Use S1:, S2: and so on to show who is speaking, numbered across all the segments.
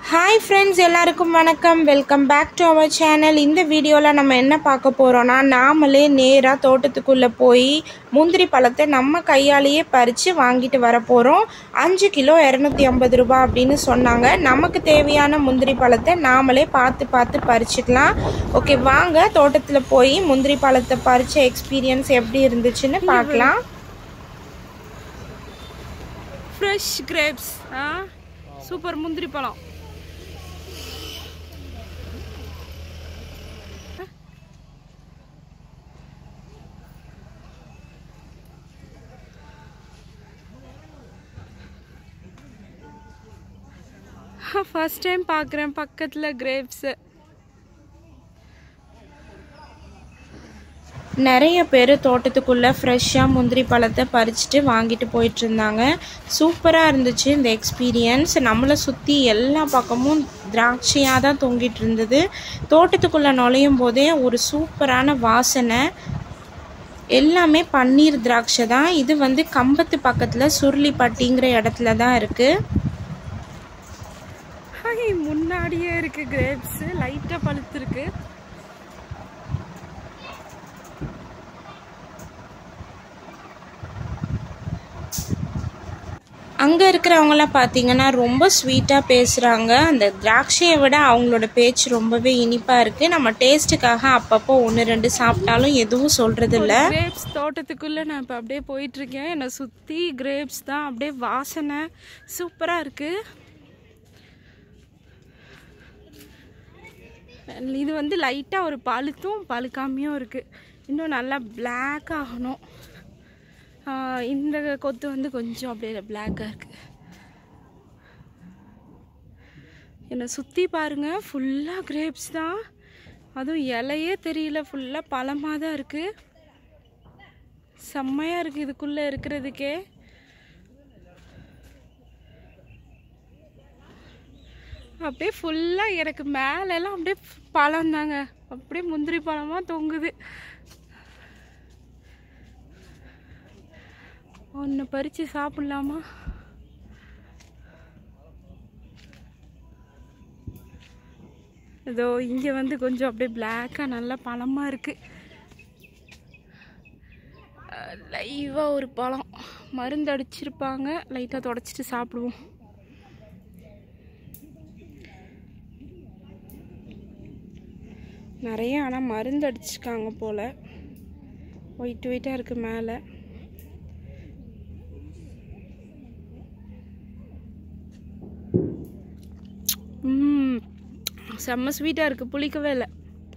S1: hi friends எல்லாருக்கும் வணக்கம் welcome back to our channel இந்த வீடியோவில் நம்ம என்ன பார்க்க போகிறோன்னா நாமளே நேராக தோட்டத்துக்குள்ளே போய் முந்திரி பழத்தை நம்ம கையாலேயே பறித்து வாங்கிட்டு வர போகிறோம் அஞ்சு கிலோ இரநூத்தி ஐம்பது ரூபா அப்படின்னு சொன்னாங்க நமக்கு தேவையான முந்திரி பழத்தை நாமளே பார்த்து பார்த்து பறிச்சுக்கலாம் ஓகே வாங்க தோட்டத்தில் போய் முந்திரி பழத்தை பறித்த எக்ஸ்பீரியன்ஸ் எப்படி இருந்துச்சுன்னு பார்க்கலாம்
S2: ஃப்ரெஷ் கிரேப்ஸ் ஆ சூப்பர் முந்திரி பழம் ஃபர்ஸ்ட் டைம் பார்க்குறேன் பக்கத்தில் கிரேப்ஸு
S1: நிறைய பேர் தோட்டத்துக்குள்ளே ஃப்ரெஷ்ஷாக முந்திரி பழத்தை பறிச்சுட்டு வாங்கிட்டு போயிட்டு இருந்தாங்க சூப்பராக இருந்துச்சு இந்த எக்ஸ்பீரியன்ஸ் நம்மளை சுற்றி எல்லா பக்கமும் திராட்சையாக தான் தொங்கிட்டு இருந்தது தோட்டத்துக்குள்ளே நுழையும் போதே ஒரு சூப்பரான வாசனை எல்லாமே பன்னீர் திராட்சை தான் இது வந்து கம்பத்து பக்கத்தில் சுருளிப்பட்டிங்கிற இடத்துல தான் இருக்குது
S2: ஹாய் முன்னாடியே இருக்கு கிரேப்ஸ் லைட்டாக பழுத்துருக்கு
S1: அங்கே இருக்கிறவங்களாம் பார்த்தீங்கன்னா ரொம்ப ஸ்வீட்டாக பேசுகிறாங்க அந்த திராட்சையை விட அவங்களோட பேச்சு ரொம்பவே இனிப்பாக இருக்குது நம்ம டேஸ்ட்டுக்காக அப்பப்போ ஒன்று ரெண்டு சாப்பிட்டாலும் எதுவும் சொல்கிறது இல்லை
S2: கிரேப்ஸ் தோட்டத்துக்குள்ளே நான் இப்போ அப்படியே போயிட்டு இருக்கேன் என்னை சுற்றி கிரேப்ஸ் தான் அப்படியே வாசனை சூப்பராக இருக்கு இது வந்து லைட்டாக ஒரு பழுத்தும் பழுக்காமையும் இருக்குது இன்னும் நல்லா பிளாக் ஆகணும் ஆஹ் இந்த கொத்து வந்து கொஞ்சம் அப்படியே பிளாக்காக இருக்குது என்னை சுற்றி பாருங்கள் ஃபுல்லாக கிரேப்ஸ் தான் அதுவும் இலையே தெரியல ஃபுல்லாக பழமாக தான் இருக்குது செம்மையாக இருக்குது இதுக்குள்ளே இருக்கிறதுக்கே அப்படியே ஃபுல்லாக எனக்கு மேலெல்லாம் அப்படியே பழம் தாங்க அப்படியே முந்திரி பழமாக தொங்குது ஒன்று பறித்து சாப்பிட்லாமா இதோ இங்கே வந்து கொஞ்சம் அப்படியே பிளாக்காக நல்லா பழமாக இருக்குது லைவாக ஒரு பழம் மருந்து அடிச்சிருப்பாங்க லைட்டாக தொடச்சிட்டு சாப்பிடுவோம் நிறைய ஆனால் மருந்து அடிச்சிருக்காங்க போல் ஒயிட் ஒயிட்டாக இருக்குது மேலே ம் செம்ம ஸ்வீட்டாக இருக்குது புளிக்கவே இல்லை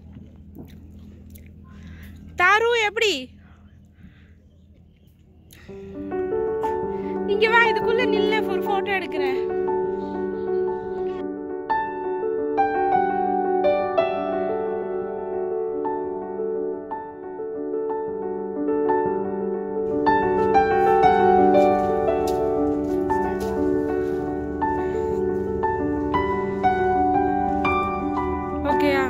S2: தாரு எப்படி இங்க வா இதுக்குள்ள நில்ல ஒரு போட்டோ எடுக்கிறேன் ஓகேயா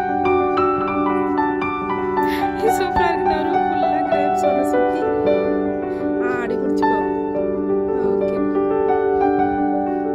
S2: சூப்பரா இருக்கு தாரு ஃபுல்லா கிரேப்ஸோட சுத்தி ஆ அடி குடிச்சுக்கோ ஓகே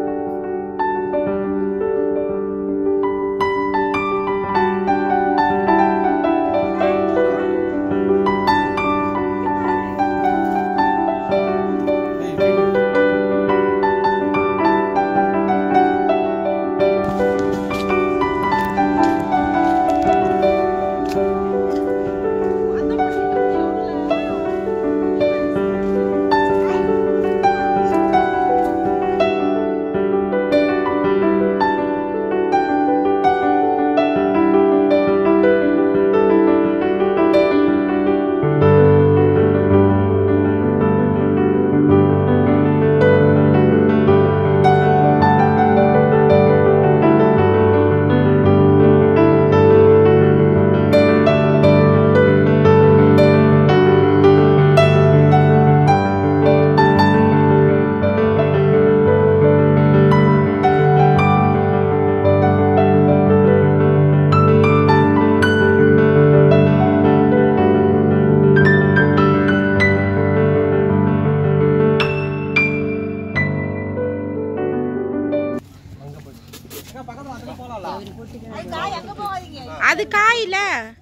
S2: அது காயில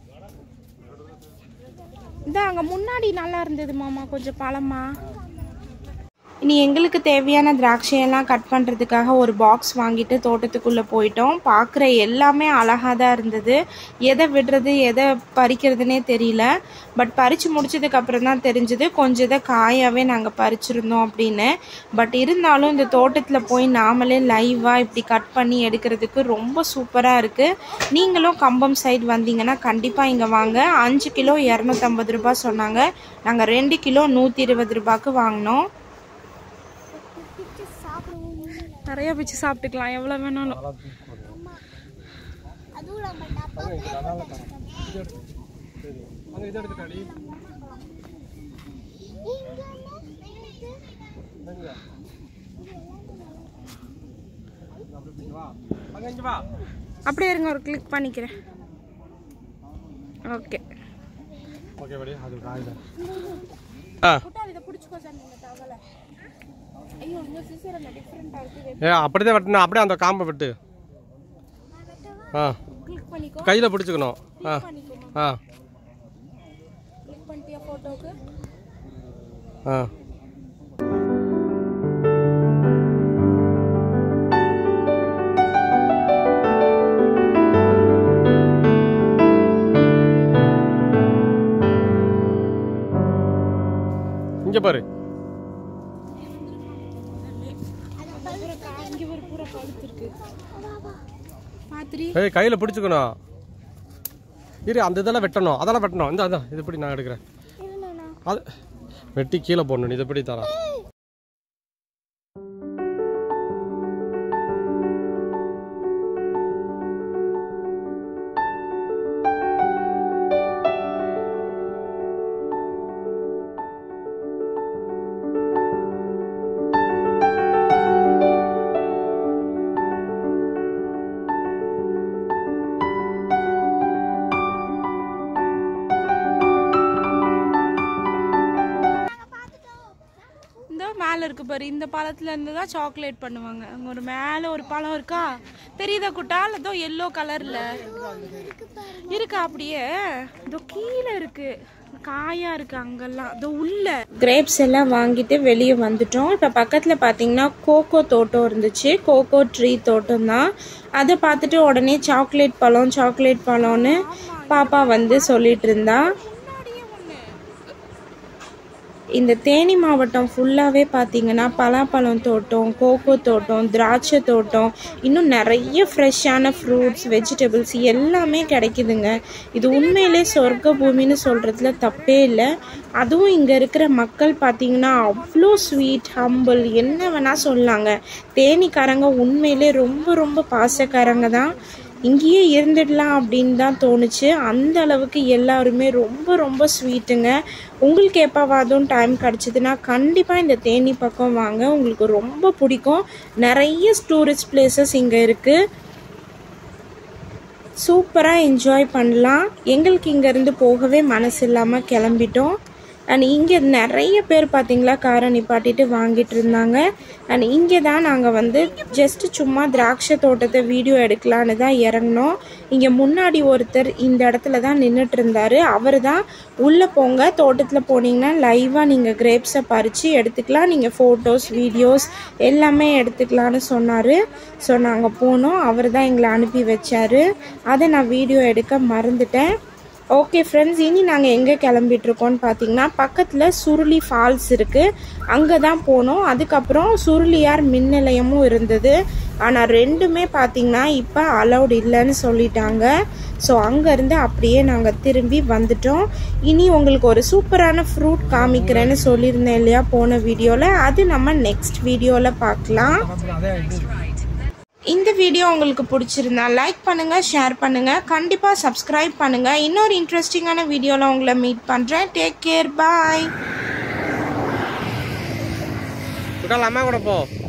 S2: இந்த அங்க முன்னாடி நல்லா இருந்தது மாமா கொஞ்சம் பழமா
S1: இனி எங்களுக்கு தேவையான திராட்சையெல்லாம் கட் பண்ணுறதுக்காக ஒரு பாக்ஸ் வாங்கிட்டு தோட்டத்துக்குள்ளே போயிட்டோம் பார்க்குற எல்லாமே அழகாக தான் இருந்தது எதை விடுறது எதை பறிக்கிறதுனே தெரியல பட் பறித்து முடிச்சதுக்கப்புறம் தான் தெரிஞ்சுது கொஞ்சம் இதை காயாகவே நாங்கள் பறிச்சிருந்தோம் அப்படின்னு பட் இருந்தாலும் இந்த தோட்டத்தில் போய் நாமளே லைவாக இப்படி கட் பண்ணி எடுக்கிறதுக்கு ரொம்ப சூப்பராக இருக்குது நீங்களும் கம்பம் சைடு வந்தீங்கன்னா கண்டிப்பாக இங்கே வாங்க அஞ்சு கிலோ இரநூத்தம்பது ரூபாய் சொன்னாங்க நாங்கள் ரெண்டு கிலோ நூற்றி இருபது ரூபாய்க்கு வாங்கினோம்
S2: நிறைய பிச்சு சாப்பிட்டுக்கலாம் எவ்வளவு வேணாலும் அப்படியே இருங்க ஒரு கிளிக் பண்ணிக்கிறேன் ஓகே
S3: ஓகே படி அது காய்ல ஆ
S2: இதை பிடிச்சிக்கோ சார் நீங்கள் தவலை ஐயோ இந்த சிசர் அந்த டிஃப்ரெண்ட்டாக இருக்குது
S3: ஏ அப்படிதான் வெட்டணும் அப்படியே அந்த காம்பை வெட்டு ஆ
S2: கிளிக் பண்ணிக்கோ
S3: கையில் பிடிச்சிக்கணும் ஆ
S2: பண்ணிக்கோமா
S3: ஆ
S2: கிளிக் பண்ணிட்டியா ஃபோட்டோவுக்கு
S3: ஆ இங்க பாரு
S2: இங்கே ஒரு பூரா பழுத்துருக்கு பாத்திரி
S3: ஏய் கையில் பிடிச்சிக்கணும் இரு அந்த இதெல்லாம் வெட்டணும் அதெல்லாம் வெட்டணும் இந்த அதான் இது எப்படி நான் எடுக்கிறேன் அது வெட்டி கீழே போடணும் நீ இது எப்படி தரேன்
S2: இந்த மேலே இருக்கு பாரு இந்த பழத்துல இருந்து தான் சாக்லேட் பண்ணுவாங்க அங்க ஒரு மேலே ஒரு பழம் இருக்கா தெரியுதா குட்டா அதோ எல்லோ கலர்ல இருக்கா அப்படியே இதோ கீழே இருக்கு காயா இருக்கு அங்கெல்லாம் இதோ உள்ள
S1: கிரேப்ஸ் எல்லாம் வாங்கிட்டு வெளியே வந்துட்டோம் இப்போ பக்கத்தில் பார்த்தீங்கன்னா கோகோ தோட்டம் இருந்துச்சு கோகோ ட்ரீ தோட்டம் தான் அதை பார்த்துட்டு உடனே சாக்லேட் பழம் சாக்லேட் பழம்னு பாப்பா வந்து சொல்லிட்டு இருந்தா இந்த தேனி மாவட்டம் ஃபுல்லாகவே பார்த்தீங்கன்னா பலாப்பழம் தோட்டம் கோகோ தோட்டம் திராட்சை தோட்டம் இன்னும் நிறைய ஃப்ரெஷ்ஷான ஃப்ரூட்ஸ் வெஜிடபிள்ஸ் எல்லாமே கிடைக்குதுங்க இது உண்மையிலே சொர்க்க பூமின்னு சொல்கிறதுல தப்பே இல்லை அதுவும் இங்கே இருக்கிற மக்கள் பார்த்தீங்கன்னா அவ்வளோ ஸ்வீட் ஹம்பிள் என்ன வேணால் சொல்லாங்க தேனிக்காரங்க உண்மையிலே ரொம்ப ரொம்ப பாசக்காரங்க தான் இங்கேயே இருந்துடலாம் அப்படின்னு தான் தோணுச்சு அந்த அளவுக்கு எல்லாருமே ரொம்ப ரொம்ப ஸ்வீட்டுங்க உங்களுக்கு எப்போவாதும் டைம் கிடச்சிதுன்னா கண்டிப்பாக இந்த தேனி பக்கம் வாங்க உங்களுக்கு ரொம்ப பிடிக்கும் நிறைய டூரிஸ்ட் பிளேசஸ் இங்கே இருக்குது சூப்பராக என்ஜாய் பண்ணலாம் எங்களுக்கு இங்கேருந்து போகவே மனசு இல்லாமல் கிளம்பிட்டோம் அண்ட் இங்கே நிறைய பேர் பார்த்தீங்களா காரை நிப்பாட்டிட்டு வாங்கிட்டு இருந்தாங்க அண்ட் இங்கே தான் நாங்கள் வந்து ஜஸ்ட் சும்மா திராட்சை தோட்டத்தை வீடியோ எடுக்கலான்னு தான் இறங்கினோம் இங்கே முன்னாடி ஒருத்தர் இந்த இடத்துல தான் நின்றுட்டு இருந்தாரு அவர் தான் உள்ளே போங்க தோட்டத்தில் போனீங்கன்னா லைவாக நீங்கள் கிரேப்ஸை பறித்து எடுத்துக்கலாம் நீங்கள் ஃபோட்டோஸ் வீடியோஸ் எல்லாமே எடுத்துக்கலான்னு சொன்னார் ஸோ நாங்கள் போனோம் அவர் தான் எங்களை அனுப்பி வச்சாரு அதை நான் வீடியோ எடுக்க மறந்துட்டேன் ஓகே ஃப்ரெண்ட்ஸ் இனி நாங்கள் எங்கே கிளம்பிட்டு இருக்கோம்னு பார்த்தீங்கன்னா பக்கத்தில் சுருளி ஃபால்ஸ் இருக்குது அங்கே தான் போனோம் அதுக்கப்புறம் சுருளியார் மின் நிலையமும் இருந்தது ஆனால் ரெண்டுமே பார்த்தீங்கன்னா இப்போ அலௌட் இல்லைன்னு சொல்லிட்டாங்க ஸோ அங்கேருந்து அப்படியே நாங்கள் திரும்பி வந்துட்டோம் இனி உங்களுக்கு ஒரு சூப்பரான ஃப்ரூட் காமிக்கிறேன்னு சொல்லியிருந்தேன் இல்லையா போன வீடியோவில் அது நம்ம நெக்ஸ்ட் வீடியோவில் பார்க்கலாம் இந்த வீடியோ உங்களுக்கு பிடிச்சிருந்தா லைக் பண்ணுங்க ஷேர் பண்ணுங்க கண்டிப்பா சப்ஸ்கிரைப் பண்ணுங்க இன்னொரு இன்ட்ரெஸ்டிங்கான வீடியோல உங்களை மீட் பண்றேன் டேக் கேர் பாய்
S3: அம்மா கூட போ